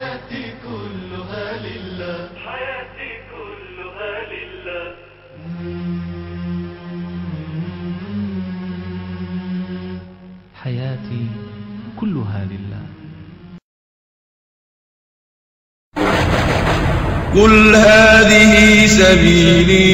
حياتي كلها لله حياتي كلها لله حياتي كلها لله قل هذه سبيلي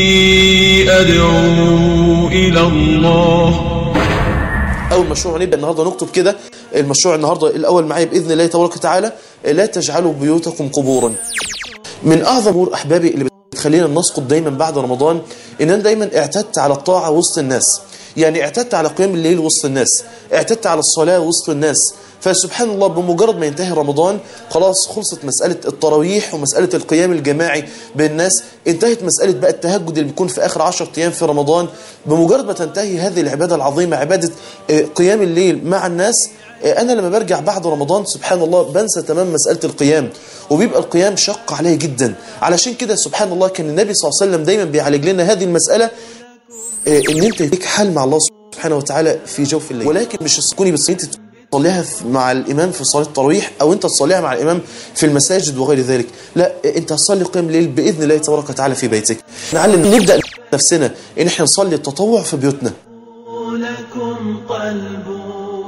أدعو إلى الله اول مشروع هنبدا النهارده نكتب كده المشروع النهارده الاول معايا باذن الله تبارك وتعالى لا تجعلوا بيوتكم قبورا من اعظم امور احبابي اللي بتخلينا نسقط دايما بعد رمضان ان انا دايما اعتدت على الطاعه وسط الناس يعني اعتدت على قيام الليل وسط الناس اعتدت على الصلاه وسط الناس فسبحان الله بمجرد ما ينتهي رمضان خلاص خلصت مسألة التراويح ومسألة القيام الجماعي بين الناس انتهت مسألة بقى التهجد اللي بيكون في آخر عشر أيام في رمضان بمجرد ما تنتهي هذه العبادة العظيمة عبادة آه، قيام الليل مع الناس آه، أنا لما برجع بعد رمضان سبحان الله بنسى تمام مسألة القيام وبيبقى القيام شق عليا جدا علشان كده سبحان الله كان النبي صلى الله عليه وسلم دايما بيعالج لنا هذه المسألة آه، ان انت ليك حال مع الله سبحانه وتعالى في جوف الليل ولكن مش تكوني بس انت تصليها في- مع الامام في صلاه التراويح او انت تصليها مع الامام في المساجد وغير ذلك لا آه، انت هتصلي قيام الليل باذن الله تبارك وتعالى في بيتك نعلم نبدا نفسنا ان احنا نصلي التطوع في بيوتنا لكم قلب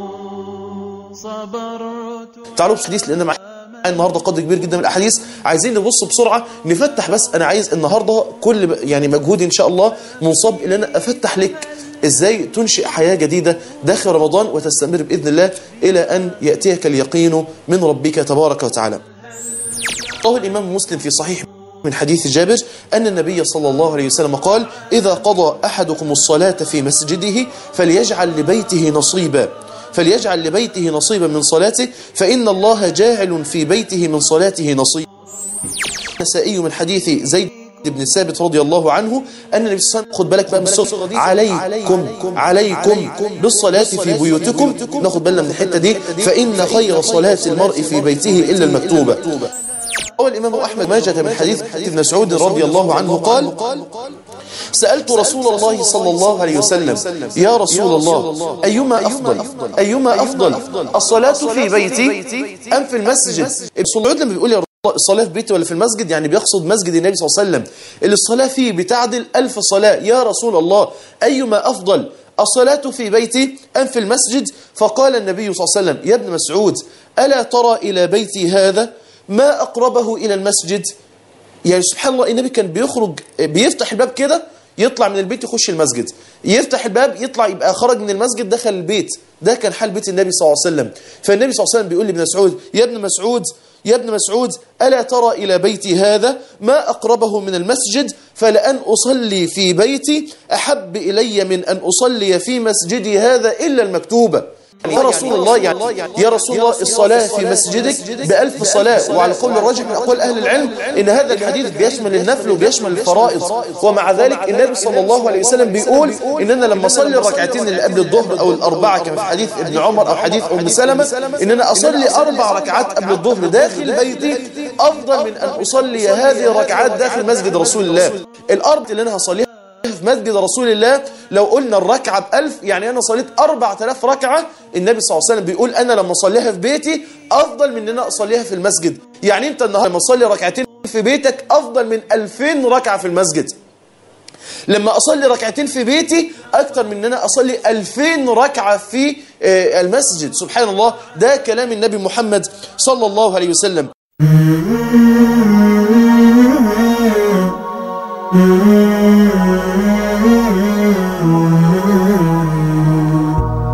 صبرت تعالوا بحديث لان معايا النهارده قدر كبير جدا من الاحاديث عايزين نبص بسرعه نفتح بس انا عايز النهارده كل ب- يعني مجهودي ان شاء الله منصب ان انا افتح لك ازاي تنشئ حياه جديده داخل رمضان وتستمر باذن الله الى ان ياتيك اليقين من ربك تبارك وتعالى. روى الامام مسلم في صحيح من حديث جابر أن النبي صلى الله عليه وسلم قال إذا قضى أحدكم الصلاة في مسجده فليجعل لبيته نصيبا فليجعل لبيته نصيبا من صلاته فإن الله جاعل في بيته من صلاته نصيبا النسائي من حديث زيد بن ثابت رضي الله عنه أن النبي صلى الله عليه وسلم خد بالك بقى من الصوت عليكم عليكم بالصلاة في بيوتكم ناخد بالنا من الحتة دي فإن خير صلاة المرء في بيته إلا المكتوبة روى الإمام أحمد ماجة من حديث ابن مسعود رضي الله عنه قال سألت رسول الله صلى الله عليه وسلم يا رسول الله أيما أفضل أيما أفضل الصلاة في بيتي أم في المسجد ابن مسعود لما بيقول يا رسول الله الصلاة في بيتي ولا في المسجد يعني بيقصد مسجد النبي صلى الله عليه وسلم اللي الصلاة فيه بتعدل ألف صلاة يا رسول الله أيما أفضل الصلاة في بيتي أم في المسجد فقال النبي صلى الله عليه وسلم يا ابن مسعود ألا ترى إلى بيتي هذا ما أقربه إلى المسجد يعني سبحان الله النبي كان بيخرج بيفتح الباب كده يطلع من البيت يخش المسجد يفتح الباب يطلع يبقى خرج من المسجد دخل البيت ده كان حال بيت النبي صلى الله عليه وسلم فالنبي صلى الله عليه وسلم بيقول لابن مسعود يا ابن مسعود يا ابن مسعود ألا ترى إلى بيتي هذا ما أقربه من المسجد فلأن أصلي في بيتي أحب إلي من أن أصلي في مسجدي هذا إلا المكتوبة يا رسول الله يعني يا رسول الله الصلاة في مسجدك بألف صلاة وعلى قول الرجل من أقوال أهل العلم إن هذا الحديث بيشمل النفل وبيشمل الفرائض ومع ذلك النبي صلى الله عليه وسلم بيقول إن أنا لما أصلي الركعتين اللي قبل الظهر أو الأربعة كما في حديث ابن عمر أو حديث أم سلمة إن أنا أصلي أربع ركعات قبل الظهر داخل بيتي أفضل من أن أصلي هذه الركعات داخل مسجد رسول الله الأرض اللي أنا هصليها في مسجد رسول الله لو قلنا الركعة بألف يعني أنا صليت أربعة آلاف ركعة النبي صلى الله عليه وسلم بيقول أنا لما أصليها في بيتي أفضل من أن أنا أصليها في المسجد يعني أنت النهاردة لما تصلي ركعتين في بيتك أفضل من ألفين ركعة في المسجد لما أصلي ركعتين في بيتي أكتر من أن أنا أصلي ألفين ركعة في آه، المسجد سبحان الله ده كلام النبي محمد صلى الله عليه وسلم Mm-hmm.